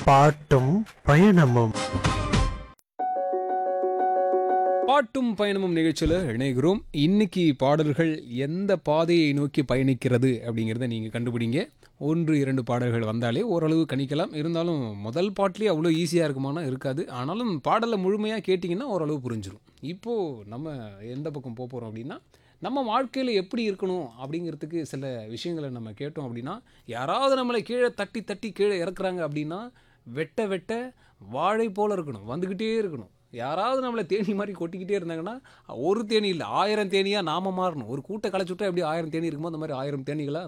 பாட்டும் பயணமும் பாட்டும் பயணமும் நிகழ்ச்சியில் இணைகிறோம் இன்னைக்கு பாடல்கள் எந்த பாதையை நோக்கி பயணிக்கிறது அப்படிங்கிறத நீங்கள் கண்டுபிடிங்க ஒன்று இரண்டு பாடல்கள் வந்தாலே ஓரளவு கணிக்கலாம் இருந்தாலும் முதல் பாட்டிலே அவ்வளோ ஈஸியாக இருக்குமானா இருக்காது ஆனாலும் பாடலை முழுமையாக கேட்டிங்கன்னா ஓரளவு புரிஞ்சிடும் இப்போது நம்ம எந்த பக்கம் போக போகிறோம் அப்படின்னா நம்ம வாழ்க்கையில் எப்படி இருக்கணும் அப்படிங்கிறதுக்கு சில விஷயங்களை நம்ம கேட்டோம் அப்படின்னா யாராவது நம்மளை கீழே தட்டி தட்டி கீழே இறக்குறாங்க அப்படின்னா வெட்ட வெட்ட வாழை போல் இருக்கணும் வந்துக்கிட்டே இருக்கணும் யாராவது நம்மளை தேனி மாதிரி கொட்டிக்கிட்டே இருந்தாங்கன்னா ஒரு தேனி இல்லை ஆயிரம் தேனியாக நாம மாறணும் ஒரு கூட்டை களைச்சுட்டா எப்படி ஆயிரம் தேனி இருக்குமோ அந்த மாதிரி ஆயிரம் தேனிகளாக